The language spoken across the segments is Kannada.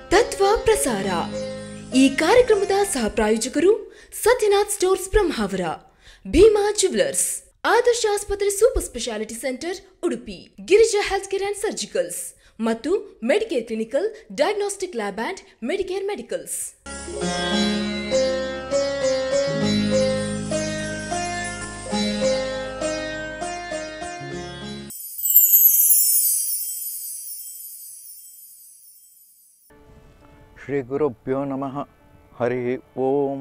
ತತ್ವ ಪ್ರಸಾರ ಈ ಕಾರ್ಯಕ್ರಮದ ಸಹ ಪ್ರಾಯೋಜಕರು ಸತ್ಯನಾಥ್ ಸ್ಟೋರ್ಸ್ ಬ್ರಹ್ಮಾವರ ಭೀಮಾ ಜುವೆಲರ್ಸ್ ಆದರ್ಶ ಆಸ್ಪತ್ರೆ super speciality centre Udupi Girija health care and surgicals ಮತ್ತು Medicare clinical diagnostic lab and Medicare medicals Shri ಗುರುಭ್ಯೋ ನಮಃ ಹರಿ ಓಂ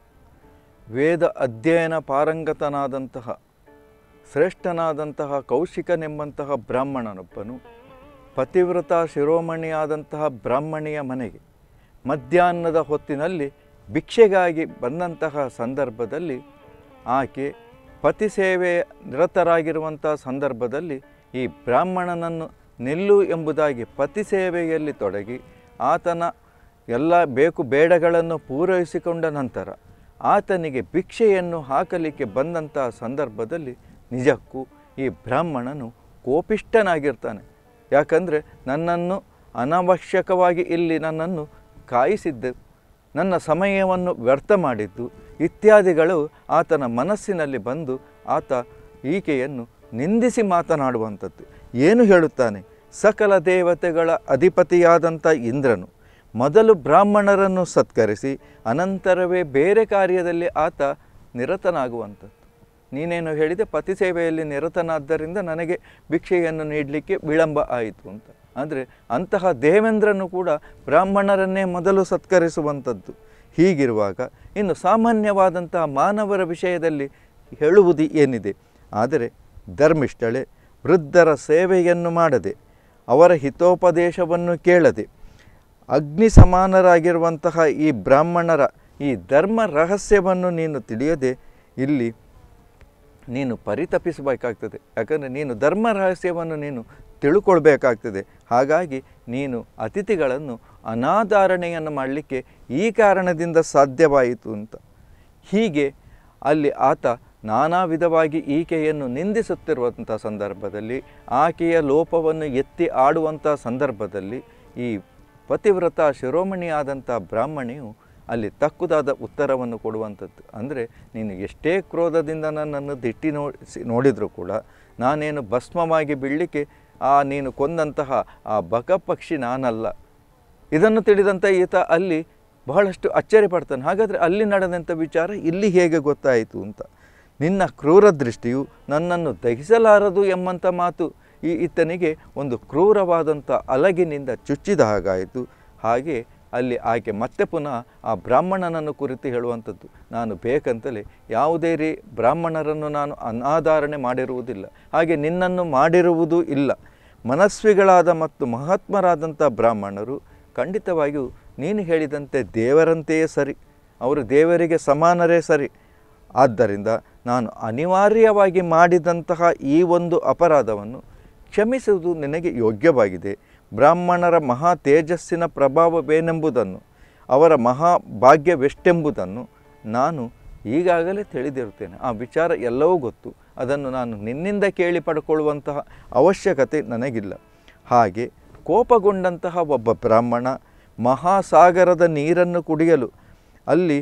ವೇದ ಅಧ್ಯಯನ ಪಾರಂಗತನಾದಂತಹ ಶ್ರೇಷ್ಠನಾದಂತಹ ಕೌಶಿಕನೆಂಬಂತಹ ಬ್ರಾಹ್ಮಣನೊಬ್ಬನು ಪತಿವ್ರತ ಶಿರೋಮಣಿಯಾದಂತಹ ಬ್ರಾಹ್ಮಣಿಯ ಮನೆಗೆ ಮಧ್ಯಾಹ್ನದ ಹೊತ್ತಿನಲ್ಲಿ ಭಿಕ್ಷೆಗಾಗಿ ಬಂದಂತಹ ಸಂದರ್ಭದಲ್ಲಿ ಆಕೆ ಪತಿ ಸೇವೆ ನಿರತರಾಗಿರುವಂಥ ಸಂದರ್ಭದಲ್ಲಿ ಈ ಬ್ರಾಹ್ಮಣನನ್ನು ನಿಲ್ಲು ಎಂಬುದಾಗಿ ಪತಿ ಸೇವೆಯಲ್ಲಿ ತೊಡಗಿ ಆತನ ಎಲ್ಲ ಬೇಕು ಬೇಡಗಳನ್ನು ಪೂರೈಸಿಕೊಂಡ ನಂತರ ಆತನಿಗೆ ಭಿಕ್ಷೆಯನ್ನು ಹಾಕಲಿಕ್ಕೆ ಬಂದಂತಹ ಸಂದರ್ಭದಲ್ಲಿ ನಿಜಕ್ಕೂ ಈ ಬ್ರಾಹ್ಮಣನು ಕೋಪಿಷ್ಠನಾಗಿರ್ತಾನೆ ಯಾಕಂದರೆ ನನ್ನನ್ನು ಅನಾವಶ್ಯಕವಾಗಿ ಇಲ್ಲಿ ನನ್ನನ್ನು ಕಾಯಿಸಿದ್ದು ನನ್ನ ಸಮಯವನ್ನು ವ್ಯರ್ಥ ಮಾಡಿದ್ದು ಇತ್ಯಾದಿಗಳು ಆತನ ಮನಸ್ಸಿನಲ್ಲಿ ಬಂದು ಆತ ಈಕೆಯನ್ನು ನಿಂದಿಸಿ ಮಾತನಾಡುವಂಥದ್ದು ಏನು ಹೇಳುತ್ತಾನೆ ಸಕಲ ದೇವತೆಗಳ ಅಧಿಪತಿಯಾದಂಥ ಇಂದ್ರನು ಮೊದಲು ಬ್ರಾಹ್ಮಣರನ್ನು ಸತ್ಕರಿಸಿ ಅನಂತರವೇ ಬೇರೆ ಕಾರ್ಯದಲ್ಲಿ ಆತ ನಿರತನಾಗುವಂಥದ್ದು ನೀನೇನು ಹೇಳಿದೆ ಪತಿ ಸೇವೆಯಲ್ಲಿ ನಿರತನಾದ್ದರಿಂದ ನನಗೆ ಭಿಕ್ಷೆಯನ್ನು ನೀಡಲಿಕ್ಕೆ ವಿಳಂಬ ಆಯಿತು ಅಂತ ಅಂದರೆ ಅಂತಹ ದೇವೇಂದ್ರನು ಕೂಡ ಬ್ರಾಹ್ಮಣರನ್ನೇ ಮೊದಲು ಸತ್ಕರಿಸುವಂಥದ್ದು ಹೀಗಿರುವಾಗ ಇನ್ನು ಸಾಮಾನ್ಯವಾದಂತಹ ಮಾನವರ ವಿಷಯದಲ್ಲಿ ಹೇಳುವುದು ಏನಿದೆ ಆದರೆ ಧರ್ಮಿಷ್ಠಳೆ ವೃದ್ಧರ ಸೇವೆಯನ್ನು ಮಾಡದೆ ಅವರ ಹಿತೋಪದೇಶವನ್ನು ಕೇಳದೆ ಅಗ್ನಿ ಸಮಾನರಾಗಿರುವಂತಹ ಈ ಬ್ರಾಹ್ಮಣರ ಈ ಧರ್ಮ ರಹಸ್ಯವನ್ನು ನೀನು ತಿಳಿಯದೆ ಇಲ್ಲಿ ನೀನು ಪರಿತಪಿಸಬೇಕಾಗ್ತದೆ ಯಾಕಂದರೆ ನೀನು ಧರ್ಮ ರಹಸ್ಯವನ್ನು ನೀನು ತಿಳ್ಕೊಳ್ಬೇಕಾಗ್ತದೆ ಹಾಗಾಗಿ ನೀನು ಅತಿಥಿಗಳನ್ನು ಅನಾಧಾರಣೆಯನ್ನು ಮಾಡಲಿಕ್ಕೆ ಈ ಕಾರಣದಿಂದ ಸಾಧ್ಯವಾಯಿತು ಅಂತ ಹೀಗೆ ಅಲ್ಲಿ ಆತ ನಾನಾ ವಿಧವಾಗಿ ಈಕೆಯನ್ನು ನಿಂದಿಸುತ್ತಿರುವಂಥ ಸಂದರ್ಭದಲ್ಲಿ ಆಕೆಯ ಲೋಪವನ್ನು ಎತ್ತಿ ಆಡುವಂಥ ಸಂದರ್ಭದಲ್ಲಿ ಈ ಪತಿವ್ರತ ಶಿರೋಮಣಿಯಾದಂಥ ಬ್ರಾಹ್ಮಣಿಯು ಅಲ್ಲಿ ತಕ್ಕುದಾದ ಉತ್ತರವನ್ನು ಕೊಡುವಂಥದ್ದು ಅಂದರೆ ನೀನು ಎಷ್ಟೇ ಕ್ರೋಧದಿಂದ ನನ್ನನ್ನು ದಿಟ್ಟಿ ನೋಡಿಸಿ ನೋಡಿದರೂ ಕೂಡ ನಾನೇನು ಭಸ್ಮವಾಗಿ ಬೀಳಲಿಕ್ಕೆ ಆ ನೀನು ಕೊಂದಂತಹ ಆ ಬಕ ಪಕ್ಷಿ ನಾನಲ್ಲ ಇದನ್ನು ತಿಳಿದಂಥ ಈತ ಅಲ್ಲಿ ಬಹಳಷ್ಟು ಅಚ್ಚರಿ ಪಡ್ತಾನೆ ಹಾಗಾದರೆ ಅಲ್ಲಿ ನಡೆದಂಥ ವಿಚಾರ ಇಲ್ಲಿ ಹೇಗೆ ಗೊತ್ತಾಯಿತು ಅಂತ ನಿನ್ನ ಕ್ರೂರ ದೃಷ್ಟಿಯು ನನ್ನನ್ನು ದಹಿಸಲಾರದು ಎಂಬಂಥ ಮಾತು ಈ ಈತನಿಗೆ ಒಂದು ಕ್ರೂರವಾದಂಥ ಅಲಗಿನಿಂದ ಚುಚ್ಚಿದ ಹಾಗಾಯಿತು ಹಾಗೆ ಅಲ್ಲಿ ಆಕೆ ಮತ್ತೆ ಪುನಃ ಆ ಬ್ರಾಹ್ಮಣನನ್ನು ಕುರಿತು ಹೇಳುವಂಥದ್ದು ನಾನು ಬೇಕಂತಲೇ ಯಾವುದೇ ರೀ ಬ್ರಾಹ್ಮಣರನ್ನು ನಾನು ಅನಾಧಾರಣೆ ಮಾಡಿರುವುದಿಲ್ಲ ಹಾಗೆ ನಿನ್ನನ್ನು ಮಾಡಿರುವುದೂ ಇಲ್ಲ ಮನಸ್ವಿಗಳಾದ ಮತ್ತು ಮಹಾತ್ಮರಾದಂಥ ಬ್ರಾಹ್ಮಣರು ಖಂಡಿತವಾಗಿಯೂ ನೀನು ಹೇಳಿದಂತೆ ದೇವರಂತೆಯೇ ಸರಿ ಅವರು ದೇವರಿಗೆ ಸಮಾನರೇ ಸರಿ ಆದ್ದರಿಂದ ನಾನು ಅನಿವಾರ್ಯವಾಗಿ ಮಾಡಿದಂತಹ ಈ ಒಂದು ಅಪರಾಧವನ್ನು ಕ್ಷಮಿಸುವುದು ನಿನಗೆ ಯೋಗ್ಯವಾಗಿದೆ ಬ್ರಾಹ್ಮಣರ ಮಹಾ ತೇಜಸ್ಸಿನ ಪ್ರಭಾವವೇನೆಂಬುದನ್ನು ಅವರ ಮಹಾಭಾಗ್ಯವೆಷ್ಟೆಂಬುದನ್ನು ನಾನು ಈಗಾಗಲೇ ತಿಳಿದಿರುತ್ತೇನೆ ಆ ವಿಚಾರ ಎಲ್ಲವೂ ಗೊತ್ತು ಅದನ್ನು ನಾನು ನಿನ್ನಿಂದ ಕೇಳಿ ಪಡ್ಕೊಳ್ಳುವಂತಹ ಅವಶ್ಯಕತೆ ನನಗಿಲ್ಲ ಹಾಗೆ ಕೋಪಗೊಂಡಂತಹ ಒಬ್ಬ ಬ್ರಾಹ್ಮಣ ಮಹಾಸಾಗರದ ನೀರನ್ನು ಕುಡಿಯಲು ಅಲ್ಲಿ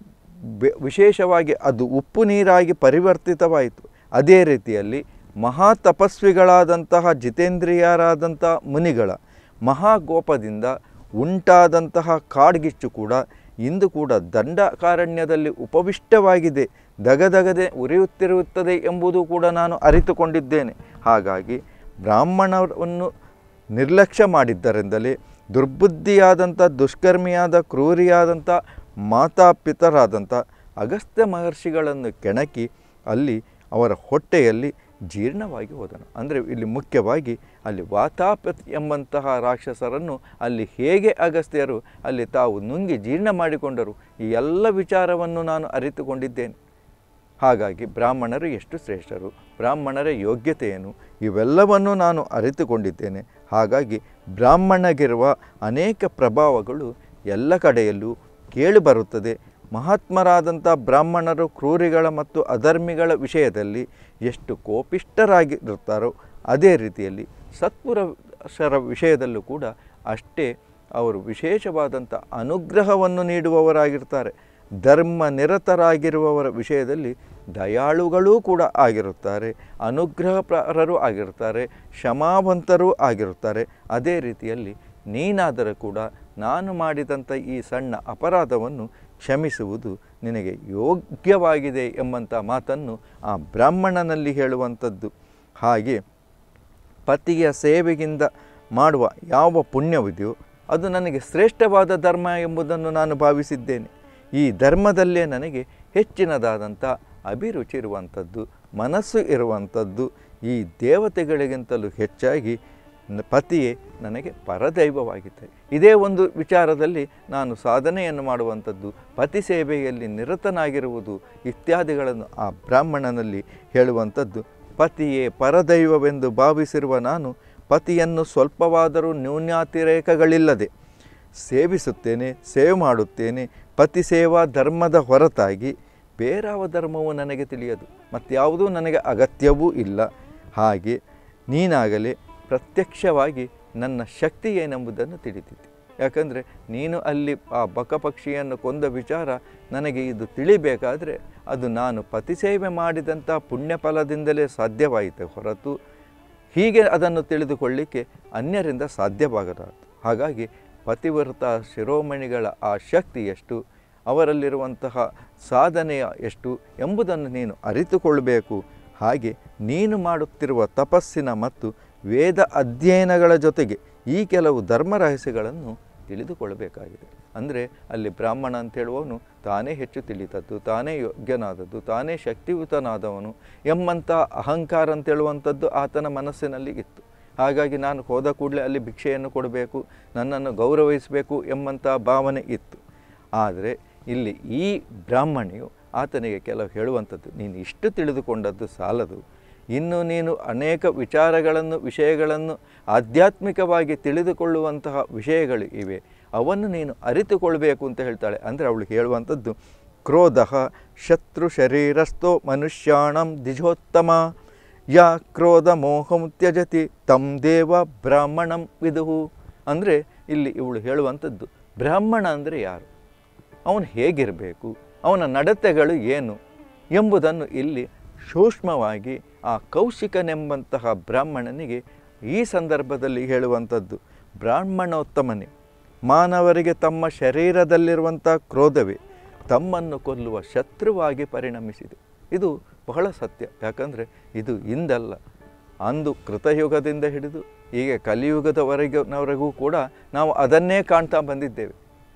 ಬೆ ವಿಶೇಷವಾಗಿ ಅದು ಉಪ್ಪು ನೀರಾಗಿ ಪರಿವರ್ತಿತವಾಯಿತು ಅದೇ ರೀತಿಯಲ್ಲಿ ಮಹಾ ತಪಸ್ವಿಗಳಾದಂತಹ ಜಿತೇಂದ್ರಿಯರಾದಂಥ ಮುನಿಗಳ ಮಹಾಗೋಪದಿಂದ ಉಂಟಾದಂತಹ ಕಾಡ್ಗಿಚ್ಚು ಕೂಡ ಇಂದು ಕೂಡ ದಂಡಕಾರಣ್ಯದಲ್ಲಿ ಉಪವಿಷ್ಟವಾಗಿದೆ ದಗದಗದೆ ಉರಿಯುತ್ತಿರುತ್ತದೆ ಎಂಬುದು ಕೂಡ ನಾನು ಅರಿತುಕೊಂಡಿದ್ದೇನೆ ಹಾಗಾಗಿ ಬ್ರಾಹ್ಮಣವನ್ನು ನಿರ್ಲಕ್ಷ್ಯ ಮಾಡಿದ್ದರಿಂದಲೇ ದುರ್ಬುದ್ಧಿಯಾದಂಥ ದುಷ್ಕರ್ಮಿಯಾದ ಕ್ರೂರಿಯಾದಂಥ ಮಾತಾಪಿತರಾದಂಥ ಅಗಸ್ತ್ಯ ಮಹರ್ಷಿಗಳನ್ನು ಕೆಣಕಿ ಅಲ್ಲಿ ಅವರ ಹೊಟ್ಟೆಯಲ್ಲಿ ಜೀರ್ಣವಾಗಿ ಹೋದನು ಅಂದರೆ ಇಲ್ಲಿ ಮುಖ್ಯವಾಗಿ ಅಲ್ಲಿ ವಾತಾಪತ್ ಎಂಬಂತಹ ರಾಕ್ಷಸರನ್ನು ಅಲ್ಲಿ ಹೇಗೆ ಅಗಸ್ತ್ಯರು ಅಲ್ಲಿ ತಾವು ನುಂಗಿ ಜೀರ್ಣ ಮಾಡಿಕೊಂಡರು ಈ ಎಲ್ಲ ವಿಚಾರವನ್ನು ನಾನು ಅರಿತುಕೊಂಡಿದ್ದೇನೆ ಹಾಗಾಗಿ ಬ್ರಾಹ್ಮಣರು ಎಷ್ಟು ಶ್ರೇಷ್ಠರು ಬ್ರಾಹ್ಮಣರ ಯೋಗ್ಯತೆ ಏನು ಇವೆಲ್ಲವನ್ನು ನಾನು ಅರಿತುಕೊಂಡಿದ್ದೇನೆ ಹಾಗಾಗಿ ಬ್ರಾಹ್ಮಣಗಿರುವ ಅನೇಕ ಪ್ರಭಾವಗಳು ಎಲ್ಲ ಕಡೆಯಲ್ಲೂ ಕೇಳಿಬರುತ್ತದೆ ಮಹಾತ್ಮರಾದಂಥ ಬ್ರಾಹ್ಮಣರು ಕ್ರೂರಿಗಳ ಮತ್ತು ಅಧರ್ಮಿಗಳ ವಿಷಯದಲ್ಲಿ ಎಷ್ಟು ಕೋಪಿಷ್ಠರಾಗಿರುತ್ತಾರೋ ಅದೇ ರೀತಿಯಲ್ಲಿ ಸತ್ಪುರುಷರ ವಿಷಯದಲ್ಲೂ ಕೂಡ ಅಷ್ಟೇ ಅವರು ವಿಶೇಷವಾದಂಥ ಅನುಗ್ರಹವನ್ನು ನೀಡುವವರಾಗಿರ್ತಾರೆ ಧರ್ಮ ನಿರತರಾಗಿರುವವರ ವಿಷಯದಲ್ಲಿ ದಯಾಳುಗಳೂ ಕೂಡ ಆಗಿರುತ್ತಾರೆ ಅನುಗ್ರಹಪ್ರರರೂ ಆಗಿರ್ತಾರೆ ಕ್ಷಮಾವಂತರೂ ಆಗಿರುತ್ತಾರೆ ಅದೇ ರೀತಿಯಲ್ಲಿ ನೀನಾದರೂ ಕೂಡ ನಾನು ಮಾಡಿದಂಥ ಈ ಸಣ್ಣ ಅಪರಾಧವನ್ನು ಕ್ಷಮಿಸುವುದು ನಿನಗೆ ಯೋಗ್ಯವಾಗಿದೆ ಎಂಬಂಥ ಮಾತನ್ನು ಆ ಬ್ರಾಹ್ಮಣನಲ್ಲಿ ಹೇಳುವಂಥದ್ದು ಹಾಗೆ ಪತಿಯ ಸೇವೆಗಿಂದ ಮಾಡುವ ಯಾವ ಪುಣ್ಯವಿದೆಯೋ ಅದು ನನಗೆ ಶ್ರೇಷ್ಠವಾದ ಧರ್ಮ ಎಂಬುದನ್ನು ನಾನು ಭಾವಿಸಿದ್ದೇನೆ ಈ ಧರ್ಮದಲ್ಲೇ ನನಗೆ ಹೆಚ್ಚಿನದಾದಂಥ ಅಭಿರುಚಿ ಇರುವಂಥದ್ದು ಮನಸ್ಸು ಇರುವಂಥದ್ದು ಈ ದೇವತೆಗಳಿಗಿಂತಲೂ ಹೆಚ್ಚಾಗಿ ನ- ಪತಿಯೇ ನನಗೆ ಪರದೈವವಾಗಿದೆ ಇದೇ ಒಂದು ವಿಚಾರದಲ್ಲಿ ನಾನು ಸಾಧನೆಯನ್ನು ಮಾಡುವಂಥದ್ದು ಪತಿ ಸೇವೆಯಲ್ಲಿ ನಿರತನಾಗಿರುವುದು ಇತ್ಯಾದಿಗಳನ್ನು ಆ ಬ್ರಾಹ್ಮಣನಲ್ಲಿ ಹೇಳುವಂಥದ್ದು ಪತಿಯೇ ಪರದೈವವೆಂದು ಭಾವಿಸಿರುವ ನಾನು ಪತಿಯನ್ನು ಸ್ವಲ್ಪವಾದರೂ ನ್ಯೂನ್ಯಾತಿರೇಕಗಳಿಲ್ಲದೆ ಸೇವಿಸುತ್ತೇನೆ ಸೇವೆ ಮಾಡುತ್ತೇನೆ ಪತಿ ಸೇವಾ ಧರ್ಮದ ಹೊರತಾಗಿ ಬೇರಾವ ಧರ್ಮವೂ ನನಗೆ ತಿಳಿಯದು ಮತ್ಯಾವುದೂ ನನಗೆ ಅಗತ್ಯವೂ ಇಲ್ಲ ಹಾಗೆ ನೀನಾಗಲೇ ಪ್ರತ್ಯಕ್ಷವಾಗಿ ನನ್ನ ಶಕ್ತಿ ಏನೆಂಬುದನ್ನು ತಿಳಿದಿದ್ದೆ ಯಾಕಂದರೆ ನೀನು ಅಲ್ಲಿ ಆ ಬಕಪಕ್ಷಿಯನ್ನು ಕೊಂದ ವಿಚಾರ ನನಗೆ ಇದು ತಿಳಿಬೇಕಾದರೆ ಅದು ನಾನು ಪತಿ ಸೇವೆ ಮಾಡಿದಂಥ ಪುಣ್ಯ ಫಲದಿಂದಲೇ ಸಾಧ್ಯವಾಯಿತೆ ಹೊರತು ಹೀಗೆ ಅದನ್ನು ತಿಳಿದುಕೊಳ್ಳಿಕ್ಕೆ ಅನ್ಯರಿಂದ ಸಾಧ್ಯವಾಗಲಾರದು ಹಾಗಾಗಿ ಪತಿವ್ರತ ಶಿರೋಮಣಿಗಳ ಆ ಶಕ್ತಿ ಎಷ್ಟು ಅವರಲ್ಲಿರುವಂತಹ ಸಾಧನೆಯ ಎಷ್ಟು ಎಂಬುದನ್ನು ನೀನು ಅರಿತುಕೊಳ್ಳಬೇಕು ಹಾಗೆ ನೀನು ಮಾಡುತ್ತಿರುವ ತಪಸ್ಸಿನ ಮತ್ತು ವೇದ ಅಧ್ಯಯನಗಳ ಜೊತೆಗೆ ಈ ಕೆಲವು ಧರ್ಮ ರಹಸ್ಯಗಳನ್ನು ತಿಳಿದುಕೊಳ್ಳಬೇಕಾಗಿದೆ ಅಂದರೆ ಅಲ್ಲಿ ಬ್ರಾಹ್ಮಣ ಅಂತ ಹೇಳುವವನು ತಾನೇ ಹೆಚ್ಚು ತಿಳಿದದ್ದು ತಾನೇ ಯೋಗ್ಯನಾದದ್ದು ತಾನೇ ಶಕ್ತಿಯುತನಾದವನು ಎಂಬಂಥ ಅಹಂಕಾರ ಅಂತ ಹೇಳುವಂಥದ್ದು ಆತನ ಮನಸ್ಸಿನಲ್ಲಿ ಇತ್ತು ಹಾಗಾಗಿ ನಾನು ಹೋದ ಕೂಡಲೇ ಅಲ್ಲಿ ಭಿಕ್ಷೆಯನ್ನು ಕೊಡಬೇಕು ನನ್ನನ್ನು ಗೌರವಿಸಬೇಕು ಎಂಬಂಥ ಭಾವನೆ ಇತ್ತು ಆದರೆ ಇಲ್ಲಿ ಈ ಬ್ರಾಹ್ಮಣಿಯು ಆತನಿಗೆ ಕೆಲವು ಹೇಳುವಂಥದ್ದು ನೀನು ಇಷ್ಟು ತಿಳಿದುಕೊಂಡದ್ದು ಸಾಲದು ಇನ್ನು ನೀನು ಅನೇಕ ವಿಚಾರಗಳನ್ನು ವಿಷಯಗಳನ್ನು ಆಧ್ಯಾತ್ಮಿಕವಾಗಿ ತಿಳಿದುಕೊಳ್ಳುವಂತಹ ವಿಷಯಗಳು ಇವೆ ಅವನ್ನು ನೀನು ಅರಿತುಕೊಳ್ಬೇಕು ಅಂತ ಹೇಳ್ತಾಳೆ ಅಂದರೆ ಅವಳು ಹೇಳುವಂಥದ್ದು ಕ್ರೋಧ ಶತ್ರು ಶರೀರಸ್ಥೋ ಮನುಷ್ಯಾಣಂ ದ್ವಿಜೋತ್ತಮ ಯಾ ಕ್ರೋಧ ಮೋಹಂ ತ್ಯಜತಿ ತಂ ದೇವ ಬ್ರಾಹ್ಮಣಂ ವಿದುಹು ಅಂದರೆ ಇಲ್ಲಿ ಇವಳು ಹೇಳುವಂಥದ್ದು ಬ್ರಾಹ್ಮಣ ಅಂದರೆ ಯಾರು ಅವನು ಹೇಗಿರಬೇಕು ಅವನ ನಡತೆಗಳು ಏನು ಎಂಬುದನ್ನು ಇಲ್ಲಿ ಸೂಕ್ಷ್ಮವಾಗಿ ಆ ಕೌಶಿಕನೆಂಬಂತಹ ಬ್ರಾಹ್ಮಣನಿಗೆ ಈ ಸಂದರ್ಭದಲ್ಲಿ ಹೇಳುವಂಥದ್ದು ಬ್ರಾಹ್ಮಣೋತ್ತಮನೇ ಮಾನವರಿಗೆ ತಮ್ಮ ಶರೀರದಲ್ಲಿರುವಂಥ ಕ್ರೋಧವೇ ತಮ್ಮನ್ನು ಕೊಲ್ಲುವ ಶತ್ರುವಾಗಿ ಪರಿಣಮಿಸಿದೆ ಇದು ಬಹಳ ಸತ್ಯ ಯಾಕಂದರೆ ಇದು ಇಂದಲ್ಲ ಅಂದು ಕೃತಯುಗದಿಂದ ಹಿಡಿದು ಹೀಗೆ ಕಲಿಯುಗದವರೆಗಿನವರೆಗೂ ಕೂಡ ನಾವು ಅದನ್ನೇ ಕಾಣ್ತಾ ಬಂದಿದ್ದೇವೆ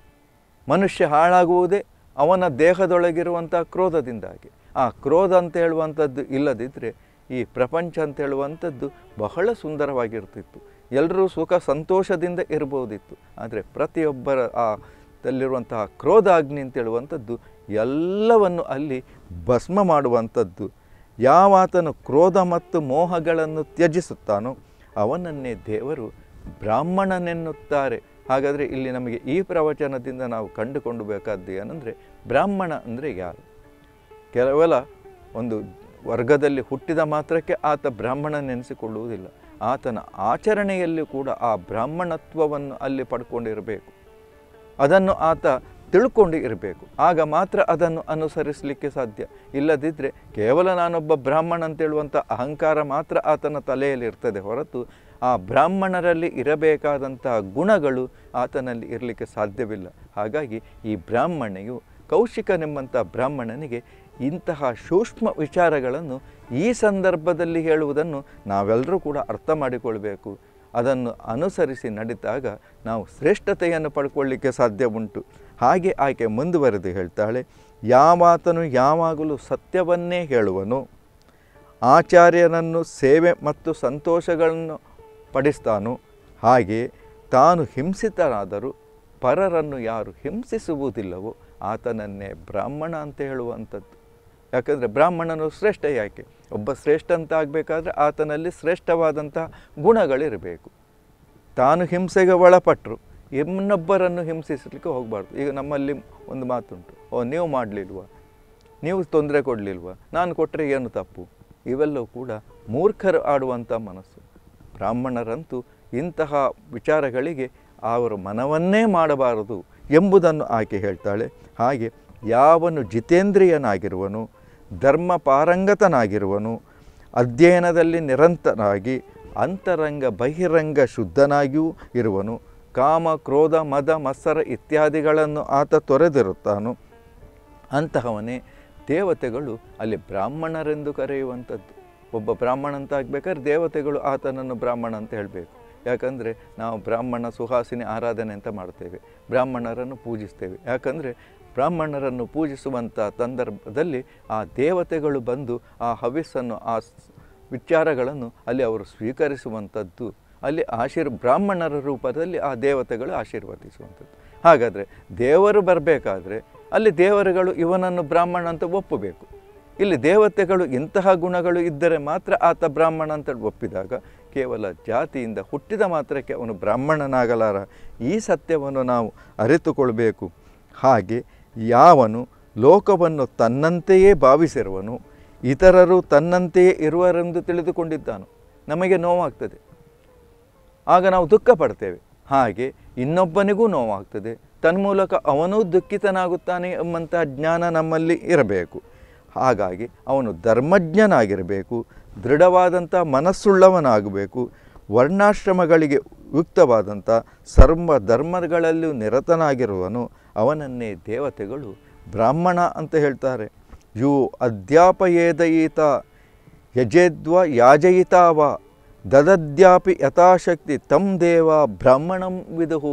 ಮನುಷ್ಯ ಹಾಳಾಗುವುದೇ ಅವನ ದೇಹದೊಳಗಿರುವಂಥ ಕ್ರೋಧದಿಂದಾಗಿ ಆ ಕ್ರೋಧ ಅಂತ ಹೇಳುವಂಥದ್ದು ಇಲ್ಲದಿದ್ದರೆ ಈ ಪ್ರಪಂಚ ಅಂತ ಹೇಳುವಂಥದ್ದು ಬಹಳ ಸುಂದರವಾಗಿರ್ತಿತ್ತು ಎಲ್ಲರೂ ಸುಖ ಸಂತೋಷದಿಂದ ಇರ್ಬೋದಿತ್ತು ಆದರೆ ಪ್ರತಿಯೊಬ್ಬರ ಆ ದಲ್ಲಿರುವಂತಹ ಕ್ರೋಧಾಗ್ನಿ ಅಂತ ಹೇಳುವಂಥದ್ದು ಎಲ್ಲವನ್ನು ಅಲ್ಲಿ ಭಸ್ಮ ಮಾಡುವಂಥದ್ದು ಯಾವಾತನು ಕ್ರೋಧ ಮತ್ತು ಮೋಹಗಳನ್ನು ತ್ಯಜಿಸುತ್ತಾನೋ ಅವನನ್ನೇ ದೇವರು ಬ್ರಾಹ್ಮಣನೆನ್ನುತ್ತಾರೆ ಹಾಗಾದರೆ ಇಲ್ಲಿ ನಮಗೆ ಈ ಪ್ರವಚನದಿಂದ ನಾವು ಕಂಡುಕೊಂಡು ಬೇಕಾದ್ದು ಏನಂದರೆ ಬ್ರಾಹ್ಮಣ ಅಂದರೆ ಯಾರು ಕೇವಲ ಒಂದು ವರ್ಗದಲ್ಲಿ ಹುಟ್ಟಿದ ಮಾತ್ರಕ್ಕೆ ಆತ ಬ್ರಾಹ್ಮಣನೆನಿಸಿಕೊಳ್ಳುವುದಿಲ್ಲ ಆತನ ಆಚರಣೆಯಲ್ಲಿ ಕೂಡ ಆ ಬ್ರಾಹ್ಮಣತ್ವವನ್ನು ಅಲ್ಲಿ ಪಡ್ಕೊಂಡಿರಬೇಕು ಅದನ್ನು ಆತ ತಿಳ್ಕೊಂಡು ಇರಬೇಕು ಆಗ ಮಾತ್ರ ಅದನ್ನು ಅನುಸರಿಸಲಿಕ್ಕೆ ಸಾಧ್ಯ ಇಲ್ಲದಿದ್ದರೆ ಕೇವಲ ನಾನೊಬ್ಬ ಬ್ರಾಹ್ಮಣ ಅಂತೇಳುವಂಥ ಅಹಂಕಾರ ಮಾತ್ರ ಆತನ ತಲೆಯಲ್ಲಿ ಇರ್ತದೆ ಹೊರತು ಆ ಬ್ರಾಹ್ಮಣರಲ್ಲಿ ಇರಬೇಕಾದಂತಹ ಗುಣಗಳು ಆತನಲ್ಲಿ ಇರಲಿಕ್ಕೆ ಸಾಧ್ಯವಿಲ್ಲ ಹಾಗಾಗಿ ಈ ಬ್ರಾಹ್ಮಣೆಯು ಕೌಶಿಕನೆಂಬಂಥ ಬ್ರಾಹ್ಮಣನಿಗೆ ಇಂತಹ ಸೂಕ್ಷ್ಮ ವಿಚಾರಗಳನ್ನು ಈ ಸಂದರ್ಭದಲ್ಲಿ ಹೇಳುವುದನ್ನು ನಾವೆಲ್ಲರೂ ಕೂಡ ಅರ್ಥ ಮಾಡಿಕೊಳ್ಬೇಕು ಅದನ್ನು ಅನುಸರಿಸಿ ನಡೀತಾಗ ನಾವು ಶ್ರೇಷ್ಠತೆಯನ್ನು ಪಡ್ಕೊಳ್ಳಿಕ್ಕೆ ಸಾಧ್ಯ ಉಂಟು ಹಾಗೆ ಆಕೆ ಮುಂದುವರೆದು ಹೇಳ್ತಾಳೆ ಯಾವಾತನು ಯಾವಾಗಲೂ ಸತ್ಯವನ್ನೇ ಹೇಳುವನು ಆಚಾರ್ಯನನ್ನು ಸೇವೆ ಮತ್ತು ಸಂತೋಷಗಳನ್ನು ಪಡಿಸ್ತಾನೋ ಹಾಗೆ ತಾನು ಹಿಂಸಿತನಾದರೂ ಪರರನ್ನು ಯಾರು ಹಿಂಸಿಸುವುದಿಲ್ಲವೋ ಆತನನ್ನೇ ಬ್ರಾಹ್ಮಣ ಅಂತ ಹೇಳುವಂಥದ್ದು ಯಾಕಂದರೆ ಬ್ರಾಹ್ಮಣನು ಶ್ರೇಷ್ಠ ಯಾಕೆ ಒಬ್ಬ ಶ್ರೇಷ್ಠ ಅಂತ ಆಗಬೇಕಾದ್ರೆ ಆತನಲ್ಲಿ ಶ್ರೇಷ್ಠವಾದಂತಹ ಗುಣಗಳಿರಬೇಕು ತಾನು ಹಿಂಸೆಗೆ ಒಳಪಟ್ಟರು ಇನ್ನೊಬ್ಬರನ್ನು ಹಿಂಸಿಸಲಿಕ್ಕೆ ಹೋಗಬಾರ್ದು ಈಗ ನಮ್ಮಲ್ಲಿ ಒಂದು ಮಾತುಂಟು ಓ ನೀವು ಮಾಡಲಿಲ್ವಾ ನೀವು ತೊಂದರೆ ಕೊಡಲಿಲ್ವಾ ನಾನು ಕೊಟ್ಟರೆ ಏನು ತಪ್ಪು ಇವೆಲ್ಲವೂ ಕೂಡ ಮೂರ್ಖರು ಆಡುವಂಥ ಮನಸ್ಸು ಬ್ರಾಹ್ಮಣರಂತೂ ಇಂತಹ ವಿಚಾರಗಳಿಗೆ ಅವರ ಮನವನ್ನೇ ಮಾಡಬಾರದು ಎಂಬುದನ್ನು ಆಕೆ ಹೇಳ್ತಾಳೆ ಹಾಗೆ ಯಾವನು ಜಿತೇಂದ್ರಿಯನಾಗಿರುವನು ಧರ್ಮ ಪಾರಂಗತನಾಗಿರುವನು ಅಧ್ಯಯನದಲ್ಲಿ ನಿರಂತರಾಗಿ ಅಂತರಂಗ ಬಹಿರಂಗ ಶುದ್ಧನಾಗಿಯೂ ಇರುವನು ಕಾಮ ಕ್ರೋಧ ಮದ ಮತ್ಸರ ಇತ್ಯಾದಿಗಳನ್ನು ಆತ ತೊರೆದಿರುತ್ತಾನು ಅಂತಹವನೇ ದೇವತೆಗಳು ಅಲ್ಲಿ ಬ್ರಾಹ್ಮಣರೆಂದು ಕರೆಯುವಂಥದ್ದು ಒಬ್ಬ ಬ್ರಾಹ್ಮಣ ಅಂತ ಆಗಬೇಕಾದ್ರೆ ದೇವತೆಗಳು ಆತನನ್ನು ಬ್ರಾಹ್ಮಣ ಅಂತ ಹೇಳಬೇಕು ಯಾಕಂದರೆ ನಾವು ಬ್ರಾಹ್ಮಣ ಸುಹಾಸಿನಿ ಆರಾಧನೆ ಅಂತ ಮಾಡ್ತೇವೆ ಬ್ರಾಹ್ಮಣರನ್ನು ಪೂಜಿಸ್ತೇವೆ ಯಾಕಂದರೆ ಬ್ರಾಹ್ಮಣರನ್ನು ಪೂಜಿಸುವಂಥ ಸಂದರ್ಭದಲ್ಲಿ ಆ ದೇವತೆಗಳು ಬಂದು ಆ ಹವಿಸ್ಸನ್ನು ಆ ಸ್- ವಿಚಾರಗಳನ್ನು ಅಲ್ಲಿ ಅವರು ಸ್ವೀಕರಿಸುವಂಥದ್ದು ಅಲ್ಲಿ ಆಶೀರ್ ಬ್ರಾಹ್ಮಣರ ರೂಪದಲ್ಲಿ ಆ ದೇವತೆಗಳು ಆಶೀರ್ವದಿಸುವಂಥದ್ದು ಹಾಗಾದರೆ ದೇವರು ಬರಬೇಕಾದ್ರೆ ಅಲ್ಲಿ ದೇವರುಗಳು ಇವನನ್ನು ಬ್ರಾಹ್ಮಣ ಅಂತ ಒಪ್ಪಬೇಕು ಇಲ್ಲಿ ದೇವತೆಗಳು ಇಂತಹ ಗುಣಗಳು ಇದ್ದರೆ ಮಾತ್ರ ಆತ ಬ್ರಾಹ್ಮಣ ಅಂತ ಒಪ್ಪಿದಾಗ ಕೇವಲ ಜಾತಿಯಿಂದ ಹುಟ್ಟಿದ ಮಾತ್ರಕ್ಕೆ ಅವನು ಬ್ರಾಹ್ಮಣನಾಗಲಾರ ಈ ಸತ್ಯವನ್ನು ನಾವು ಅರಿತುಕೊಳ್ಬೇಕು ಹಾಗೆ ಯಾವನು ಲೋಕವನ್ನು ತನ್ನಂತೆಯೇ ಭಾವಿಸಿರುವನು ಇತರರು ತನ್ನಂತೆಯೇ ಇರುವರೆಂದು ತಿಳಿದುಕೊಂಡಿದ್ದಾನು ನಮಗೆ ನೋವಾಗ್ತದೆ ಆಗ ನಾವು ದುಃಖ ಪಡ್ತೇವೆ ಹಾಗೆ ಇನ್ನೊಬ್ಬನಿಗೂ ನೋವಾಗ್ತದೆ ತನ್ಮೂಲಕ ಅವನೂ ದುಃಖಿತನಾಗುತ್ತಾನೆ ಎಂಬಂತಹ ಜ್ಞಾನ ನಮ್ಮಲ್ಲಿ ಇರಬೇಕು ಹಾಗಾಗಿ ಅವನು ಧರ್ಮಜ್ಞನಾಗಿರಬೇಕು ದೃಢವಾದಂಥ ಮನಸ್ಸುಳ್ಳವನಾಗಬೇಕು ವರ್ಣಾಶ್ರಮಗಳಿಗೆ ಯುಕ್ತವಾದಂಥ ಸರ್ವ ಧರ್ಮಗಳಲ್ಲೂ ನಿರತನಾಗಿರುವನು ಅವನನ್ನೇ ದೇವತೆಗಳು ಬ್ರಾಹ್ಮಣ ಅಂತ ಹೇಳ್ತಾರೆ ಯು ಅಧ್ಯಾಪಯೇದಯೀತ ಯಜೇದ್ವ ಯಾಜಯಿತಾವ ದದದ್ಯಾಪಿ ಯಥಾಶಕ್ತಿ ತಂ ದೇವ ಬ್ರಾಹ್ಮಣಂ ವಿದುಹು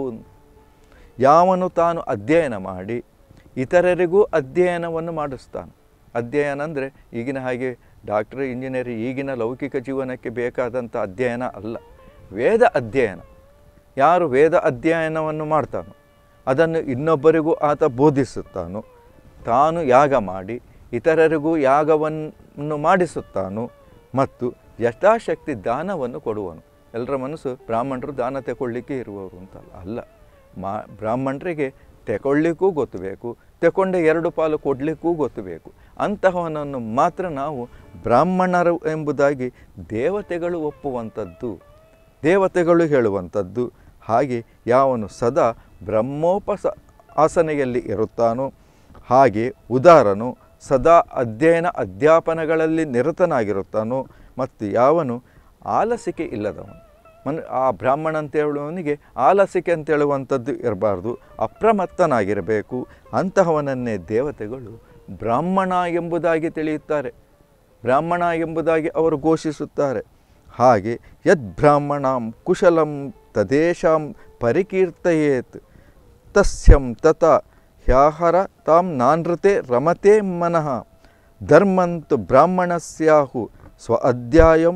ಯಾವನು ತಾನು ಅಧ್ಯಯನ ಮಾಡಿ ಇತರರಿಗೂ ಅಧ್ಯಯನವನ್ನು ಮಾಡಿಸ್ತಾನೆ ಅಧ್ಯಯನ ಅಂದರೆ ಈಗಿನ ಹಾಗೆ ಡಾಕ್ಟರ್ ಇಂಜಿನಿಯರ್ ಈಗಿನ ಲೌಕಿಕ ಜೀವನಕ್ಕೆ ಬೇಕಾದಂಥ ಅಧ್ಯಯನ ಅಲ್ಲ ವೇದ ಅಧ್ಯಯನ ಯಾರು ವೇದ ಅಧ್ಯಯನವನ್ನು ಮಾಡ್ತಾನೋ ಅದನ್ನು ಇನ್ನೊಬ್ಬರಿಗೂ ಆತ ಬೋಧಿಸುತ್ತಾನೋ ತಾನು ಯಾಗ ಮಾಡಿ ಇತರರಿಗೂ ಯಾಗವನ್ನು ಮಾಡಿಸುತ್ತಾನೋ ಮತ್ತು ಯಥಾಶಕ್ತಿ ದಾನವನ್ನು ಕೊಡುವನು ಎಲ್ಲರ ಮನಸ್ಸು ಬ್ರಾಹ್ಮಣರು ದಾನ ತಗೊಳ್ಳಿಕ್ಕೆ ಇರುವವರು ಅಂತಲ್ಲ ಅಲ್ಲ ಮಾ ಬ್ರಾಹ್ಮಣರಿಗೆ ತಗೊಳ್ಳಿಕ್ಕೂ ಗೊತ್ತಬೇಕು ತಗೊಂಡೆ ಎರಡು ಪಾಲು ಕೊಡಲಿಕ್ಕೂ ಗೊತ್ತಬೇಕು ಅಂತಹವನನ್ನು ಮಾತ್ರ ನಾವು ಬ್ರಾಹ್ಮಣರು ಎಂಬುದಾಗಿ ದೇವತೆಗಳು ಒಪ್ಪುವಂಥದ್ದು ದೇವತೆಗಳು ಹೇಳುವಂಥದ್ದು ಹಾಗೆ ಯಾವನು ಸದಾ ಬ್ರಹ್ಮೋಪಸ ಆಸನೆಯಲ್ಲಿ ಇರುತ್ತಾನೋ ಹಾಗೆ ಉದಾರನು ಸದಾ ಅಧ್ಯಯನ ಅಧ್ಯಾಪನಗಳಲ್ಲಿ ನಿರತನಾಗಿರುತ್ತಾನೋ ಮತ್ತು ಯಾವನು ಆಲಸಿಕೆ ಇಲ್ಲದವನು ಮನ್ ಆ ಬ್ರಾಹ್ಮಣ ಅಂತ ಹೇಳುವವನಿಗೆ ಆಲಸಿಕೆ ಅಂತ ಹೇಳುವಂಥದ್ದು ಇರಬಾರ್ದು ಅಪ್ರಮತ್ತನಾಗಿರಬೇಕು ಅಂತಹವನನ್ನೇ ದೇವತೆಗಳು ಬ್ರಾಹ್ಮಣ ಎಂಬುದಾಗಿ ತಿಳಿಯುತ್ತಾರೆ ಬ್ರಾಹ್ಮಣ ಎಂಬುದಾಗಿ ಅವರು ಘೋಷಿಸುತ್ತಾರೆ ಹಾಗೆ ಯದ್ ಬ್ರಾಹ್ಮಣಾಂ ಕುಶಲಂ ತದೇಶಾಂ ಪರಿಕೀರ್ತಯೇತ್ ತಸ್ಯಂ ತತ ಹ್ಯಾಹರ ತಾಂ ನಾನೃತೆ ರಮತೆ ಮನಃ ಧರ್ಮಂತು ಬ್ರಾಹ್ಮಣಸ್ಯಾಹು ಸ್ವ ಅಧ್ಯಾಯಂ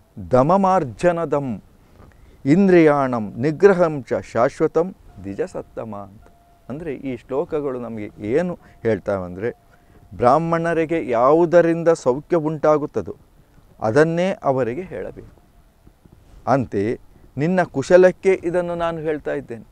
ದಮಮಾರ್ಜನದಂ ಇಂದ್ರಿಯಾಣಂ ನಿಗ್ರಹಂ ಚ ಶಾಶ್ವತಂ ದ್ವಿಜಸತ್ತಮ ಅಂತ ಅಂದರೆ ಈ ಶ್ಲೋಕಗಳು ನಮಗೆ ಏನು ಹೇಳ್ತಾವಂದರೆ ಬ್ರಾಹ್ಮಣರಿಗೆ ಯಾವುದರಿಂದ ಸೌಖ್ಯ ಉಂಟಾಗುತ್ತದೋ ಅದನ್ನೇ ಅವರಿಗೆ ಹೇಳಬೇಕು ಅಂತೆಯೇ ನಿನ್ನ ಕುಶಲಕ್ಕೆ ಇದನ್ನು ನಾನು ಹೇಳ್ತಾ ಇದ್ದೇನೆ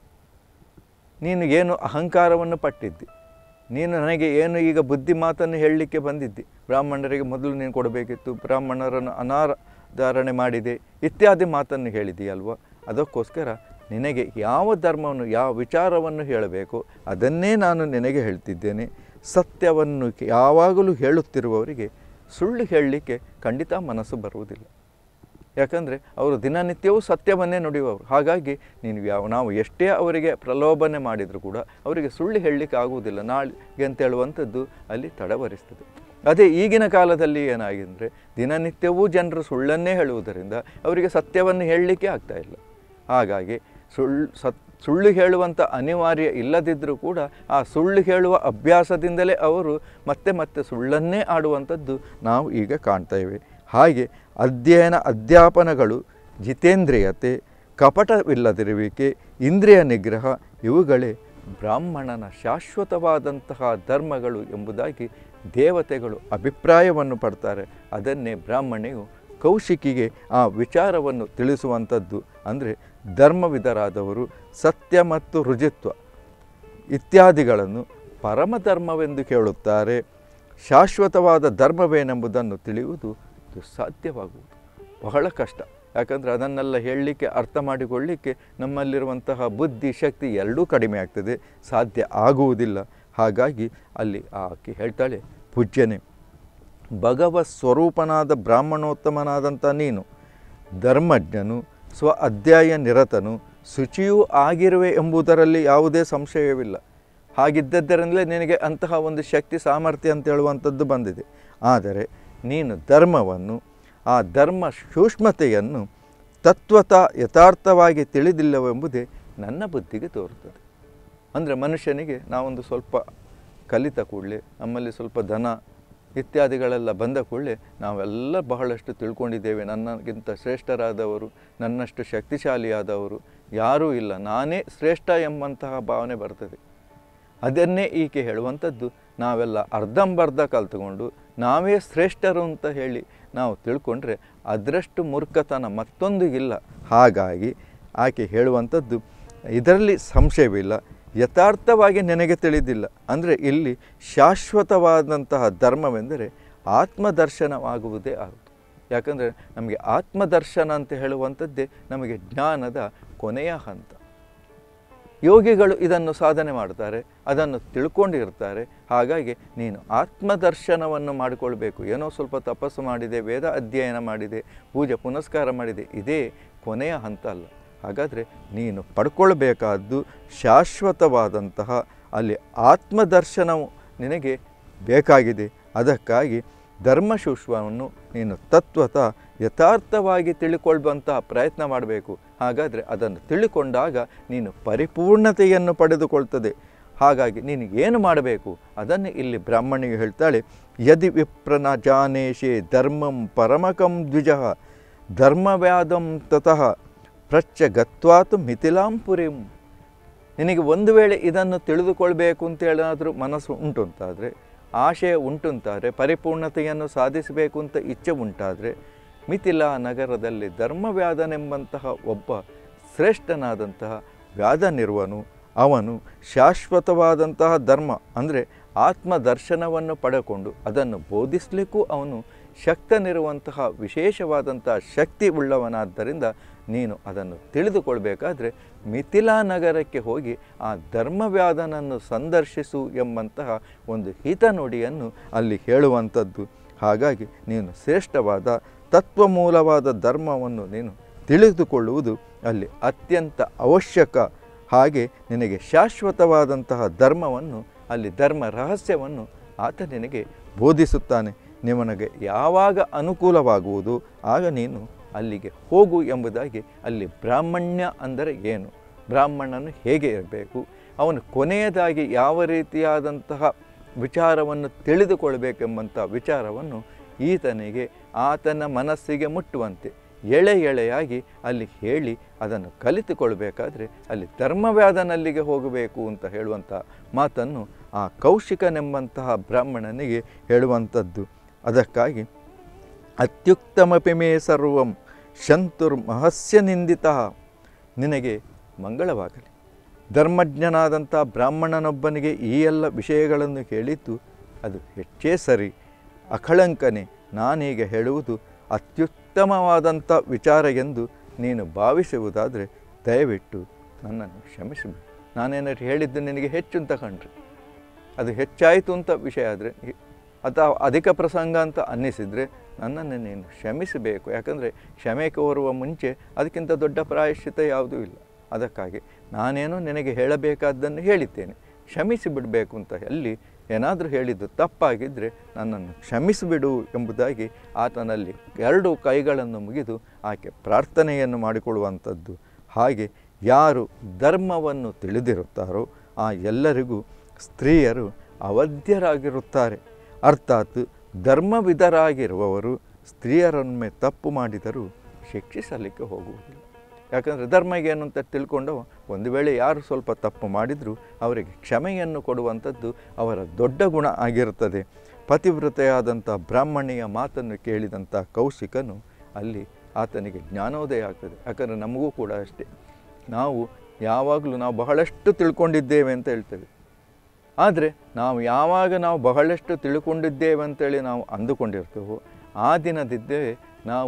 ನೀನು ಏನು ಅಹಂಕಾರವನ್ನು ಪಟ್ಟಿದ್ದಿ ನೀನು ನನಗೆ ಏನು ಈಗ ಬುದ್ಧಿ ಮಾತನ್ನು ಹೇಳಲಿಕ್ಕೆ ಬಂದಿದ್ದಿ ಬ್ರಾಹ್ಮಣರಿಗೆ ಮೊದಲು ನೀನು ಕೊಡಬೇಕಿತ್ತು ಬ್ರಾಹ್ಮಣರನ್ನು ಅನಾಧಾರಣೆ ಮಾಡಿದೆ ಇತ್ಯಾದಿ ಮಾತನ್ನು ಹೇಳಿದೆಯಲ್ವ ಅದಕ್ಕೋಸ್ಕರ ನಿನಗೆ ಯಾವ ಧರ್ಮವನ್ನು ಯಾವ ವಿಚಾರವನ್ನು ಹೇಳಬೇಕು ಅದನ್ನೇ ನಾನು ನಿನಗೆ ಹೇಳ್ತಿದ್ದೇನೆ ಸತ್ಯವನ್ನು ಯಾವಾಗಲೂ ಹೇಳುತ್ತಿರುವವರಿಗೆ ಸುಳ್ಳು ಹೇಳಲಿಕ್ಕೆ ಖಂಡಿತ ಮನಸ್ಸು ಬರುವುದಿಲ್ಲ ಯಾಕಂದರೆ ಅವರು ದಿನನಿತ್ಯವೂ ಸತ್ಯವನ್ನೇ ನುಡಿಯುವವರು ಹಾಗಾಗಿ ನೀನು ಯಾವ ನಾವು ಎಷ್ಟೇ ಅವರಿಗೆ ಪ್ರಲೋಭನೆ ಮಾಡಿದರೂ ಕೂಡ ಅವರಿಗೆ ಸುಳ್ಳು ಹೇಳಲಿಕ್ಕೆ ಆಗುವುದಿಲ್ಲ ನಾಳೆಗೆ ಅಂತ ಹೇಳುವಂಥದ್ದು ಅಲ್ಲಿ ತಡವರಿಸ್ತದೆ ಅದೇ ಈಗಿನ ಕಾಲದಲ್ಲಿ ಏನಾಗಿದೆ ದಿನನಿತ್ಯವೂ ಜನರು ಸುಳ್ಳನ್ನೇ ಹೇಳುವುದರಿಂದ ಅವರಿಗೆ ಸತ್ಯವನ್ನು ಹೇಳಲಿಕ್ಕೆ ಆಗ್ತಾ ಇಲ್ಲ ಹಾಗಾಗಿ ಸುಳ್ಳು ಸತ್ ಸುಳ್ಳು ಹೇಳುವಂಥ ಅನಿವಾರ್ಯ ಇಲ್ಲದಿದ್ದರೂ ಕೂಡ ಆ ಸುಳ್ಳು ಹೇಳುವ ಅಭ್ಯಾಸದಿಂದಲೇ ಅವರು ಮತ್ತೆ ಮತ್ತೆ ಸುಳ್ಳನ್ನೇ ಆಡುವಂಥದ್ದು ನಾವು ಈಗ ಕಾಣ್ತೇವೆ ಹಾಗೆ ಅಧ್ಯಯನ ಅಧ್ಯಾಪನಗಳು ಜಿತೇಂದ್ರಿಯತೆ ಕಪಟವಿಲ್ಲದಿರುವಿಕೆ ಇಂದ್ರಿಯ ನಿಗ್ರಹ ಇವುಗಳೇ ಬ್ರಾಹ್ಮಣನ ಶಾಶ್ವತವಾದಂತಹ ಧರ್ಮಗಳು ಎಂಬುದಾಗಿ ದೇವತೆಗಳು ಅಭಿಪ್ರಾಯವನ್ನು ಪಡ್ತಾರೆ ಅದನ್ನೇ ಬ್ರಾಹ್ಮಣೆಯು ಕೌಶಿಕಿಗೆ ಆ ವಿಚಾರವನ್ನು ತಿಳಿಸುವಂಥದ್ದು ಅಂದರೆ ಧರ್ಮವಿದರಾದವರು ಸತ್ಯ ಮತ್ತು ರುಜಿತ್ವ ಇತ್ಯಾದಿಗಳನ್ನು ಪರಮಧರ್ಮವೆಂದು ಕೇಳುತ್ತಾರೆ ಶಾಶ್ವತವಾದ ಧರ್ಮವೇನೆಂಬುದನ್ನು ತಿಳಿಯುವುದು ದುಸ್ಸಾಧ್ಯವಾಗುವುದು ಬಹಳ ಕಷ್ಟ ಯಾಕಂದರೆ ಅದನ್ನೆಲ್ಲ ಹೇಳಲಿಕ್ಕೆ ಅರ್ಥ ಮಾಡಿಕೊಳ್ಳಿಕ್ಕೆ ನಮ್ಮಲ್ಲಿರುವಂತಹ ಬುದ್ಧಿ ಶಕ್ತಿ ಎರಡೂ ಕಡಿಮೆ ಆಗ್ತದೆ ಸಾಧ್ಯ ಆಗುವುದಿಲ್ಲ ಹಾಗಾಗಿ ಅಲ್ಲಿ ಆಕೆ ಹೇಳ್ತಾಳೆ ಪೂಜ್ಯನೇ ಭಗವ ಸ್ವರೂಪನಾದ ಬ್ರಾಹ್ಮಣೋತ್ತಮನಾದಂಥ ನೀನು ಧರ್ಮಜ್ಞನು ಸ್ವ ಅಧ್ಯಾಯ ನಿರತನು ಶುಚಿಯೂ ಆಗಿರುವೆ ಎಂಬುದರಲ್ಲಿ ಯಾವುದೇ ಸಂಶಯವಿಲ್ಲ ಹಾಗಿದ್ದದ್ದರಿಂದಲೇ ನಿನಗೆ ಅಂತಹ ಒಂದು ಶಕ್ತಿ ಸಾಮರ್ಥ್ಯ ಅಂತ ಹೇಳುವಂಥದ್ದು ಬಂದಿದೆ ಆದರೆ ನೀನು ಧರ್ಮವನ್ನು ಆ ಧರ್ಮ ಸೂಕ್ಷ್ಮತೆಯನ್ನು ತತ್ವತ ಯಥಾರ್ಥವಾಗಿ ತಿಳಿದಿಲ್ಲವೆಂಬುದೇ ನನ್ನ ಬುದ್ಧಿಗೆ ತೋರುತ್ತದೆ ಅಂದರೆ ಮನುಷ್ಯನಿಗೆ ನಾವೊಂದು ಸ್ವಲ್ಪ ಕಲಿತ ಕೂಡಲೇ ನಮ್ಮಲ್ಲಿ ಸ್ವಲ್ಪ ಧನ ಇತ್ಯಾದಿಗಳೆಲ್ಲ ಬಂದ ಕೂಡಲೇ ನಾವೆಲ್ಲ ಬಹಳಷ್ಟು ತಿಳ್ಕೊಂಡಿದ್ದೇವೆ ನನ್ನಗಿಂತ ಶ್ರೇಷ್ಠರಾದವರು ನನ್ನಷ್ಟು ಶಕ್ತಿಶಾಲಿಯಾದವರು ಯಾರೂ ಇಲ್ಲ ನಾನೇ ಶ್ರೇಷ್ಠ ಎಂಬಂತಹ ಭಾವನೆ ಬರ್ತದೆ ಅದನ್ನೇ ಈಕೆ ಹೇಳುವಂಥದ್ದು ನಾವೆಲ್ಲ ಅರ್ಧಂಬರ್ಧ ಕಲ್ತುಕೊಂಡು ನಾವೇ ಶ್ರೇಷ್ಠರು ಅಂತ ಹೇಳಿ ನಾವು ತಿಳ್ಕೊಂಡ್ರೆ ಅದರಷ್ಟು ಮೂರ್ಖತನ ಮತ್ತೊಂದು ಇಲ್ಲ ಹಾಗಾಗಿ ಆಕೆ ಹೇಳುವಂಥದ್ದು ಇದರಲ್ಲಿ ಸಂಶಯವಿಲ್ಲ ಯಥಾರ್ಥವಾಗಿ ನನಗೆ ತಿಳಿದಿಲ್ಲ ಅಂದರೆ ಇಲ್ಲಿ ಶಾಶ್ವತವಾದಂತಹ ಧರ್ಮವೆಂದರೆ ಆತ್ಮದರ್ಶನವಾಗುವುದೇ ಆಗುವುದು ಯಾಕಂದರೆ ನಮಗೆ ಆತ್ಮದರ್ಶನ ಅಂತ ಹೇಳುವಂಥದ್ದೇ ನಮಗೆ ಜ್ಞಾನದ ಕೊನೆಯ ಹಂತ ಯೋಗಿಗಳು ಇದನ್ನು ಸಾಧನೆ ಮಾಡ್ತಾರೆ ಅದನ್ನು ತಿಳ್ಕೊಂಡಿರ್ತಾರೆ ಹಾಗಾಗಿ ನೀನು ಆತ್ಮದರ್ಶನವನ್ನು ಮಾಡಿಕೊಳ್ಬೇಕು ಏನೋ ಸ್ವಲ್ಪ ತಪಸ್ಸು ಮಾಡಿದೆ ವೇದ ಅಧ್ಯಯನ ಮಾಡಿದೆ ಪೂಜೆ ಪುನಸ್ಕಾರ ಮಾಡಿದೆ ಇದೇ ಕೊನೆಯ ಹಂತ ಅಲ್ಲ ಹಾಗಾದರೆ ನೀನು ಪಡ್ಕೊಳ್ಬೇಕಾದ್ದು ಶಾಶ್ವತವಾದಂತಹ ಅಲ್ಲಿ ಆತ್ಮದರ್ಶನವು ನಿನಗೆ ಬೇಕಾಗಿದೆ ಅದಕ್ಕಾಗಿ ಧರ್ಮಶುಶ್ವವನ್ನು ನೀನು ತತ್ವತ ಯಥಾರ್ಥವಾಗಿ ತಿಳ್ಕೊಳ್ಳುವಂತಹ ಪ್ರಯತ್ನ ಮಾಡಬೇಕು ಹಾಗಾದರೆ ಅದನ್ನು ತಿಳಿಕೊಂಡಾಗ ನೀನು ಪರಿಪೂರ್ಣತೆಯನ್ನು ಪಡೆದುಕೊಳ್ತದೆ ಹಾಗಾಗಿ ನೀನು ಏನು ಮಾಡಬೇಕು ಅದನ್ನು ಇಲ್ಲಿ ಬ್ರಾಹ್ಮಣಿಗೆ ಹೇಳ್ತಾಳೆ ಯದಿ ವಿಪ್ರನ ಜಾನೇಶೆ ಧರ್ಮಂ ಪರಮಕಂ ದ್ವಿಜಃ ಧರ್ಮವ್ಯಾದಂ ತತಃ ಪ್ರಚ್ಚ ಗತ್ವಾತು ಮಿಥಿಲಾಂ ಪುರಿಂ ನಿನಗೆ ಒಂದು ವೇಳೆ ಇದನ್ನು ತಿಳಿದುಕೊಳ್ಬೇಕು ಅಂತೇಳಾದರೂ ಮನಸ್ಸು ಉಂಟು ಅಂತಾದರೆ ಆಶಯ ಉಂಟು ಅಂತಾದರೆ ಪರಿಪೂರ್ಣತೆಯನ್ನು ಸಾಧಿಸಬೇಕು ಅಂತ ಇಚ್ಛೆ ಉಂಟಾದರೆ ಮಿಥಿಲಾ ನಗರದಲ್ಲಿ ಧರ್ಮವ್ಯಾದನೆಂಬಂತಹ ಒಬ್ಬ ಶ್ರೇಷ್ಠನಾದಂತಹ ವ್ಯಾದನಿರುವನು ಅವನು ಶಾಶ್ವತವಾದಂತಹ ಧರ್ಮ ಅಂದರೆ ಆತ್ಮದರ್ಶನವನ್ನು ಪಡೆಕೊಂಡು ಅದನ್ನು ಬೋಧಿಸಲಿಕ್ಕೂ ಅವನು ಶಕ್ತನಿರುವಂತಹ ವಿಶೇಷವಾದಂತಹ ಶಕ್ತಿ ಉಳ್ಳವನಾದ್ದರಿಂದ ನೀನು ಅದನ್ನು ತಿಳಿದುಕೊಳ್ಬೇಕಾದ್ರೆ ಮಿಥಿಲಾ ನಗರಕ್ಕೆ ಹೋಗಿ ಆ ಧರ್ಮವ್ಯಾದನನ್ನು ಸಂದರ್ಶಿಸು ಎಂಬಂತಹ ಒಂದು ಹಿತನುಡಿಯನ್ನು ಅಲ್ಲಿ ಹೇಳುವಂಥದ್ದು ಹಾಗಾಗಿ ನೀನು ಶ್ರೇಷ್ಠವಾದ ತತ್ವಮೂಲವಾದ ಧರ್ಮವನ್ನು ನೀನು ತಿಳಿದುಕೊಳ್ಳುವುದು ಅಲ್ಲಿ ಅತ್ಯಂತ ಅವಶ್ಯಕ ಹಾಗೆ ನಿನಗೆ ಶಾಶ್ವತವಾದಂತಹ ಧರ್ಮವನ್ನು ಅಲ್ಲಿ ಧರ್ಮ ರಹಸ್ಯವನ್ನು ಆತ ನಿನಗೆ ಬೋಧಿಸುತ್ತಾನೆ ನಿಮಗೆ ಯಾವಾಗ ಅನುಕೂಲವಾಗುವುದು ಆಗ ನೀನು ಅಲ್ಲಿಗೆ ಹೋಗು ಎಂಬುದಾಗಿ ಅಲ್ಲಿ ಬ್ರಾಹ್ಮಣ್ಯ ಅಂದರೆ ಏನು ಬ್ರಾಹ್ಮಣನು ಹೇಗೆ ಇರಬೇಕು ಅವನು ಕೊನೆಯದಾಗಿ ಯಾವ ರೀತಿಯಾದಂತಹ ವಿಚಾರವನ್ನು ತಿಳಿದುಕೊಳ್ಬೇಕೆಂಬಂಥ ವಿಚಾರವನ್ನು ಈತನಿಗೆ ಆತನ ಮನಸ್ಸಿಗೆ ಮುಟ್ಟುವಂತೆ ಎಳೆ ಎಳೆಯಾಗಿ ಅಲ್ಲಿ ಹೇಳಿ ಅದನ್ನು ಕಲಿತುಕೊಳ್ಬೇಕಾದ್ರೆ ಅಲ್ಲಿ ಧರ್ಮವ್ಯಾದನಲ್ಲಿಗೆ ಹೋಗಬೇಕು ಅಂತ ಹೇಳುವಂಥ ಮಾತನ್ನು ಆ ಕೌಶಿಕನೆಂಬಂತಹ ಬ್ರಾಹ್ಮಣನಿಗೆ ಹೇಳುವಂಥದ್ದು ಅದಕ್ಕಾಗಿ ಅತ್ಯುತ್ತಮಪಿ ಮೇ ಸರ್ವಂ ಶಂತುರ್ಮಹಸ್ಯ ನಿಂದಿತ ನಿನಗೆ ಮಂಗಳವಾಗಲಿ ಧರ್ಮಜ್ಞನಾದಂಥ ಬ್ರಾಹ್ಮಣನೊಬ್ಬನಿಗೆ ಈ ಎಲ್ಲ ವಿಷಯಗಳನ್ನು ಹೇಳಿದ್ದು ಅದು ಹೆಚ್ಚೇ ಸರಿ ಅಖಳಂಕನೆ ನಾನೀಗ ಹೇಳುವುದು ಅತ್ಯುತ್ತಮವಾದಂಥ ವಿಚಾರ ಎಂದು ನೀನು ಭಾವಿಸುವುದಾದರೆ ದಯವಿಟ್ಟು ನನ್ನನ್ನು ಕ್ಷಮಿಸಬೇಕು ನಾನೇನಾದ್ರು ಹೇಳಿದ್ದು ನಿನಗೆ ಹೆಚ್ಚು ಅಂತ ಕಂಡ್ರೆ ಅದು ಹೆಚ್ಚಾಯಿತು ಅಂತ ವಿಷಯ ಆದರೆ ಅಥವಾ ಅಧಿಕ ಪ್ರಸಂಗ ಅಂತ ಅನ್ನಿಸಿದರೆ ನನ್ನನ್ನು ನೀನು ಕ್ಷಮಿಸಬೇಕು ಯಾಕಂದರೆ ಕ್ಷಮೆ ಕೋರುವ ಮುಂಚೆ ಅದಕ್ಕಿಂತ ದೊಡ್ಡ ಪ್ರಾಯಶ್ಚಿತ ಯಾವುದೂ ಇಲ್ಲ ಅದಕ್ಕಾಗಿ ನಾನೇನೋ ನಿನಗೆ ಹೇಳಬೇಕಾದ್ದನ್ನು ಹೇಳಿದ್ದೇನೆ ಕ್ಷಮಿಸಿ ಬಿಡಬೇಕು ಅಂತ ಅಲ್ಲಿ ಏನಾದರೂ ಹೇಳಿದ್ದು ತಪ್ಪಾಗಿದ್ದರೆ ನನ್ನನ್ನು ಕ್ಷಮಿಸಿಬಿಡು ಎಂಬುದಾಗಿ ಆತನಲ್ಲಿ ಎರಡು ಕೈಗಳನ್ನು ಮುಗಿದು ಆಕೆ ಪ್ರಾರ್ಥನೆಯನ್ನು ಮಾಡಿಕೊಳ್ಳುವಂಥದ್ದು ಹಾಗೆ ಯಾರು ಧರ್ಮವನ್ನು ತಿಳಿದಿರುತ್ತಾರೋ ಆ ಎಲ್ಲರಿಗೂ ಸ್ತ್ರೀಯರು ಅವಧ್ಯರಾಗಿರುತ್ತಾರೆ ಅರ್ಥಾತ್ ಧರ್ಮವಿಧರಾಗಿರುವವರು ಸ್ತ್ರೀಯರೊಮ್ಮೆ ತಪ್ಪು ಮಾಡಿದರೂ ಶಿಕ್ಷಿಸಲಿಕ್ಕೆ ಹೋಗುವುದಿಲ್ಲ ಯಾಕಂದರೆ ಧರ್ಮ ಏನು ಅಂತ ತಿಳ್ಕೊಂಡವ ಒಂದು ವೇಳೆ ಯಾರು ಸ್ವಲ್ಪ ತಪ್ಪು ಮಾಡಿದರೂ ಅವರಿಗೆ ಕ್ಷಮೆಯನ್ನು ಕೊಡುವಂಥದ್ದು ಅವರ ದೊಡ್ಡ ಗುಣ ಆಗಿರುತ್ತದೆ ಪತಿವ್ರತೆಯಾದಂಥ ಬ್ರಾಹ್ಮಣಿಯ ಮಾತನ್ನು ಕೇಳಿದಂಥ ಕೌಶಿಕನು ಅಲ್ಲಿ ಆತನಿಗೆ ಜ್ಞಾನೋದಯ ಆಗ್ತದೆ ಯಾಕಂದರೆ ನಮಗೂ ಕೂಡ ಅಷ್ಟೇ ನಾವು ಯಾವಾಗಲೂ ನಾವು ಬಹಳಷ್ಟು ತಿಳ್ಕೊಂಡಿದ್ದೇವೆ ಅಂತ ಹೇಳ್ತೇವೆ ಆದರೆ ನಾವು ಯಾವಾಗ ನಾವು ಬಹಳಷ್ಟು ತಿಳ್ಕೊಂಡಿದ್ದೇವೆ ಅಂತೇಳಿ ನಾವು ಅಂದುಕೊಂಡಿರ್ತೇವೋ ಆ ದಿನದಿದ್ದೇ ನಾವು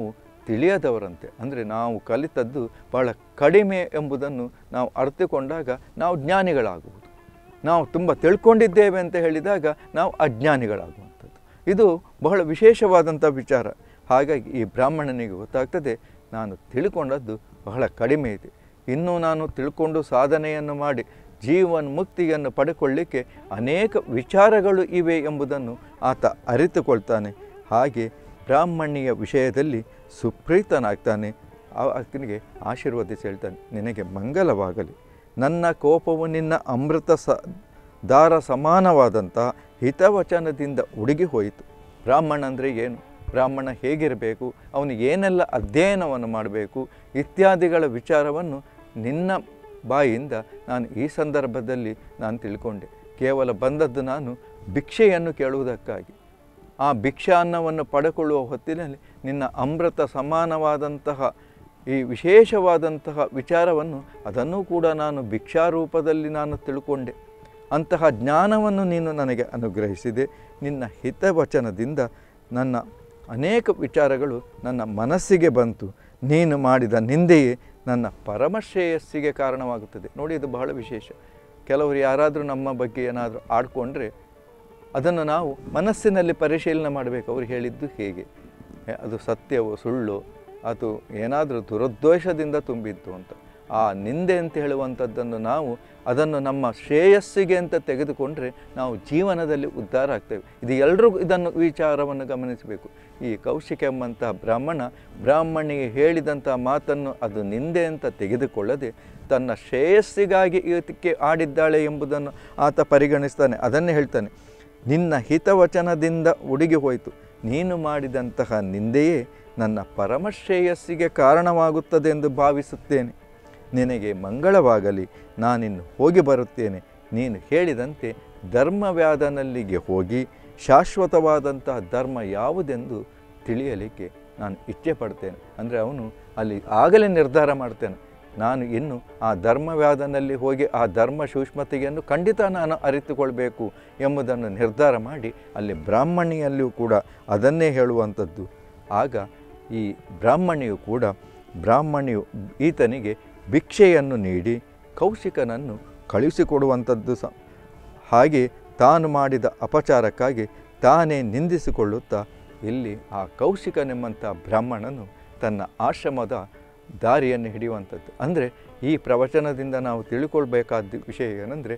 ತಿಳಿಯದವರಂತೆ ಅಂದರೆ ನಾವು ಕಲಿತದ್ದು ಬಹಳ ಕಡಿಮೆ ಎಂಬುದನ್ನು ನಾವು ಅರ್ಥಕೊಂಡಾಗ ನಾವು ಜ್ಞಾನಿಗಳಾಗುವುದು ನಾವು ತುಂಬ ತಿಳ್ಕೊಂಡಿದ್ದೇವೆ ಅಂತ ಹೇಳಿದಾಗ ನಾವು ಅಜ್ಞಾನಿಗಳಾಗುವಂಥದ್ದು ಇದು ಬಹಳ ವಿಶೇಷವಾದಂಥ ವಿಚಾರ ಹಾಗಾಗಿ ಈ ಬ್ರಾಹ್ಮಣನಿಗೆ ಗೊತ್ತಾಗ್ತದೆ ನಾನು ತಿಳ್ಕೊಂಡದ್ದು ಬಹಳ ಕಡಿಮೆ ಇದೆ ಇನ್ನೂ ನಾನು ತಿಳ್ಕೊಂಡು ಸಾಧನೆಯನ್ನು ಮಾಡಿ ಜೀವನ್ ಮುಕ್ತಿಯನ್ನು ಪಡೆಕೊಳ್ಳಿಕ್ಕೆ ಅನೇಕ ವಿಚಾರಗಳು ಇವೆ ಎಂಬುದನ್ನು ಆತ ಅರಿತುಕೊಳ್ತಾನೆ ಹಾಗೆ ಬ್ರಾಹ್ಮಣಿಯ ವಿಷಯದಲ್ಲಿ ಸುಪ್ರೀತನಾಗ್ತಾನೆ ಆ- ಆತನಿಗೆ ಆಶೀರ್ವದಿಸಿ ಹೇಳ್ತಾನೆ ನಿನಗೆ ಮಂಗಲವಾಗಲಿ ನನ್ನ ಕೋಪವು ನಿನ್ನ ಅಮೃತ ಸ ದಾರ ಸಮಾನವಾದಂಥ ಹಿತವಚನದಿಂದ ಉಡುಗಿ ಹೋಯಿತು ಬ್ರಾಹ್ಮಣ ಅಂದರೆ ಏನು ಬ್ರಾಹ್ಮಣ ಹೇಗಿರಬೇಕು ಅವನು ಏನೆಲ್ಲ ಅಧ್ಯಯನವನ್ನು ಮಾಡಬೇಕು ಇತ್ಯಾದಿಗಳ ವಿಚಾರವನ್ನು ನಿನ್ನ ಬಾಯಿಯಿಂದ ನಾನು ಈ ಸಂದರ್ಭದಲ್ಲಿ ನಾನು ತಿಳ್ಕೊಂಡೆ ಕೇವಲ ಬಂದದ್ದು ನಾನು ಭಿಕ್ಷೆಯನ್ನು ಕೇಳುವುದಕ್ಕಾಗಿ ಆ ಭಿಕ್ಷಾನ್ನವನ್ನು ಪಡೆಕೊಳ್ಳುವ ಹೊತ್ತಿನಲ್ಲಿ ನಿನ್ನ ಅಮೃತ ಸಮಾನವಾದಂತಹ ಈ ವಿಶೇಷವಾದಂತಹ ವಿಚಾರವನ್ನು ಅದನ್ನೂ ಕೂಡ ನಾನು ಭಿಕ್ಷಾರೂಪದಲ್ಲಿ ನಾನು ತಿಳ್ಕೊಂಡೆ ಅಂತಹ ಜ್ಞಾನವನ್ನು ನೀನು ನನಗೆ ಅನುಗ್ರಹಿಸಿದೆ ನಿನ್ನ ಹಿತವಚನದಿಂದ ನನ್ನ ಅನೇಕ ವಿಚಾರಗಳು ನನ್ನ ಮನಸ್ಸಿಗೆ ಬಂತು ನೀನು ಮಾಡಿದ ನಿಂದೆಯೇ ನನ್ನ ಪರಮಶ್ರೇಯಸ್ಸಿಗೆ ಕಾರಣವಾಗುತ್ತದೆ ನೋಡಿ ಇದು ಬಹಳ ವಿಶೇಷ ಕೆಲವರು ಯಾರಾದರೂ ನಮ್ಮ ಬಗ್ಗೆ ಏನಾದರೂ ಆಡ್ಕೊಂಡ್ರೆ ಅದನ್ನು ನಾವು ಮನಸ್ಸಿನಲ್ಲಿ ಪರಿಶೀಲನೆ ಮಾಡಬೇಕು ಅವರು ಹೇಳಿದ್ದು ಹೇಗೆ ಎ- ಅದು ಸತ್ಯವೋ ಸುಳ್ಳು ಅದು ಏನಾದರೂ ದುರದ್ವೇಷದಿಂದ ತುಂಬಿತ್ತು ಅಂತ ಆ ನಿಂದೆ ಅಂತ ಹೇಳುವಂಥದ್ದನ್ನು ನಾವು ಅದನ್ನು ನಮ್ಮ ಶ್ರೇಯಸ್ಸಿಗೆ ಅಂತ ತೆಗೆದುಕೊಂಡ್ರೆ ನಾವು ಜೀವನದಲ್ಲಿ ಉದ್ಧಾರ ಆಗ್ತೇವೆ ಇದು ಎಲ್ಲರೂ ಇದನ್ನು ವಿಚಾರವನ್ನು ಗಮನಿಸಬೇಕು ಈ ಕೌಶಿಕ ಎಂಬಂತಹ ಬ್ರಾಹ್ಮಣ ಬ್ರಾಹ್ಮಣಿಗೆ ಹೇಳಿದಂಥ ಮಾತನ್ನು ಅದು ನಿಂದೆ ಅಂತ ತೆಗೆದುಕೊಳ್ಳದೆ ತನ್ನ ಶ್ರೇಯಸ್ಸಿಗಾಗಿ ಇದಕ್ಕೆ ಆಡಿದ್ದಾಳೆ ಎಂಬುದನ್ನು ಆತ ಪರಿಗಣಿಸ್ತಾನೆ ಅದನ್ನೇ ಹೇಳ್ತಾನೆ ನಿನ್ನ ಹಿತವಚನದಿಂದ ಉಡುಗಿ ಹೋಯಿತು ನೀನು ಮಾಡಿದಂತಹ ನಿಂದೆಯೇ ನನ್ನ ಪರಮಶ್ರೇಯಸ್ಸಿಗೆ ಕಾರಣವಾಗುತ್ತದೆ ಎಂದು ಭಾವಿಸುತ್ತೇನೆ ನಿನಗೆ ಮಂಗಳವಾಗಲಿ ನಾನಿನ್ನು ಹೋಗಿ ಬರುತ್ತೇನೆ ನೀನು ಹೇಳಿದಂತೆ ಧರ್ಮವ್ಯಾಧನಲ್ಲಿಗೆ ಹೋಗಿ ಶಾಶ್ವತವಾದಂತಹ ಧರ್ಮ ಯಾವುದೆಂದು ತಿಳಿಯಲಿಕ್ಕೆ ನಾನು ಇಚ್ಛೆ ಪಡ್ತೇನೆ ಅಂದರೆ ಅವನು ಅಲ್ಲಿ ಆಗಲೇ ನಿರ್ಧಾರ ಮಾಡ್ತೇನೆ ನಾನು ಇನ್ನು ಆ ಧರ್ಮವ್ಯಾಧನಲ್ಲಿ ಹೋಗಿ ಆ ಧರ್ಮ ಸೂಕ್ಷ್ಮತೆಯನ್ನು ಖಂಡಿತ ನಾನು ಅರಿತುಕೊಳ್ಬೇಕು ಎಂಬುದನ್ನು ನಿರ್ಧಾರ ಮಾಡಿ ಅಲ್ಲಿ ಬ್ರಾಹ್ಮಣಿಯಲ್ಲಿಯೂ ಕೂಡ ಅದನ್ನೇ ಹೇಳುವಂಥದ್ದು ಆಗ ಈ ಬ್ರಾಹ್ಮಣಿಯು ಕೂಡ ಬ್ರಾಹ್ಮಣಿಯು ಈತನಿಗೆ ಭಿಕ್ಷೆಯನ್ನು ನೀಡಿ ಕೌಶಿಕನನ್ನು ಕಳುಹಿಸಿಕೊಡುವಂಥದ್ದು ಸ ಹಾಗೆ ತಾನು ಮಾಡಿದ ಅಪಚಾರಕ್ಕಾಗಿ ತಾನೇ ನಿಂದಿಸಿಕೊಳ್ಳುತ್ತಾ ಇಲ್ಲಿ ಆ ಕೌಶಿಕನೆಂಬಂಥ ಬ್ರಾಹ್ಮಣನು ತನ್ನ ಆಶ್ರಮದ ದಾರಿಯನ್ನು ಹಿಡಿಯುವಂಥದ್ದು ಅಂದರೆ ಈ ಪ್ರವಚನದಿಂದ ನಾವು ತಿಳ್ಕೊಳ್ಬೇಕಾದ ವಿಷಯ ಏನಂದರೆ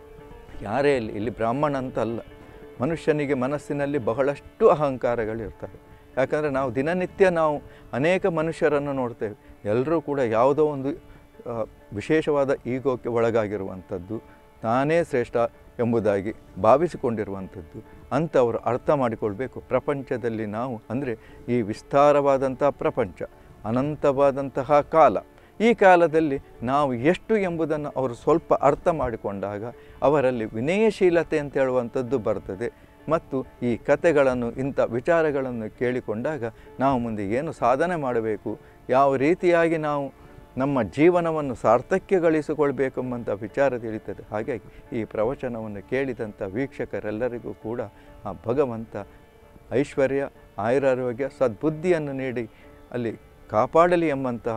ಯಾರೇ ಇಲ್ಲಿ ಇಲ್ಲಿ ಬ್ರಾಹ್ಮಣ ಅಂತ ಅಲ್ಲ ಮನುಷ್ಯನಿಗೆ ಮನಸ್ಸಿನಲ್ಲಿ ಬಹಳಷ್ಟು ಅಹಂಕಾರಗಳಿರ್ತವೆ ಯಾಕಂದರೆ ನಾವು ದಿನನಿತ್ಯ ನಾವು ಅನೇಕ ಮನುಷ್ಯರನ್ನು ನೋಡ್ತೇವೆ ಎಲ್ಲರೂ ಕೂಡ ಯಾವುದೋ ಒಂದು ಆ, ವಿಶೇಷವಾದ ಈಗೋಕ್ಕೆ ಒಳಗಾಗಿರುವಂಥದ್ದು ನಾನೇ ಶ್ರೇಷ್ಠ ಎಂಬುದಾಗಿ ಭಾವಿಸಿಕೊಂಡಿರುವಂಥದ್ದು ಅಂಥವರು ಅರ್ಥ ಮಾಡಿಕೊಳ್ಬೇಕು ಪ್ರಪಂಚದಲ್ಲಿ ನಾವು ಅಂದರೆ ಈ ವಿಸ್ತಾರವಾದಂಥ ಪ್ರಪಂಚ ಅನಂತವಾದಂತಹ ಕಾಲ ಈ ಕಾಲದಲ್ಲಿ ನಾವು ಎಷ್ಟು ಎಂಬುದನ್ನು ಅವರು ಸ್ವಲ್ಪ ಅರ್ಥ ಮಾಡಿಕೊಂಡಾಗ ಅವರಲ್ಲಿ ವಿನಯಶೀಲತೆ ಅಂತ ಹೇಳುವಂಥದ್ದು ಬರ್ತದೆ ಮತ್ತು ಈ ಕಥೆಗಳನ್ನು ಇಂಥ ವಿಚಾರಗಳನ್ನು ಕೇಳಿಕೊಂಡಾಗ ನಾವು ಮುಂದೆ ಏನು ಸಾಧನೆ ಮಾಡಬೇಕು ಯಾವ ರೀತಿಯಾಗಿ ನಾವು ನಮ್ಮ ಜೀವನವನ್ನು ಸಾರ್ಥಕ್ಯಗೊಳಿಸಿಕೊಳ್ಬೇಕೆಂಬಂಥ ವಿಚಾರ ತಿಳಿತದೆ ಹಾಗಾಗಿ ಈ ಪ್ರವಚನವನ್ನು ಕೇಳಿದಂಥ ವೀಕ್ಷಕರೆಲ್ಲರಿಗೂ ಕೂಡ ಆ ಭಗವಂತ ಐಶ್ವರ್ಯ ಆಯುರಾರೋಗ್ಯ ಸದ್ಬುದ್ಧಿಯನ್ನು ನೀಡಿ ಅಲ್ಲಿ ಕಾಪಾಡಲಿ ಎಂಬಂತಹ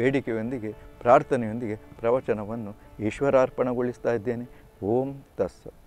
ಬೇಡಿಕೆಯೊಂದಿಗೆ ಪ್ರಾರ್ಥನೆಯೊಂದಿಗೆ ಪ್ರವಚನವನ್ನು ಈಶ್ವರಾರ್ಪಣೆಗೊಳಿಸ್ತಾ ಇದ್ದೇನೆ ಓಂ ತಸ್ಸ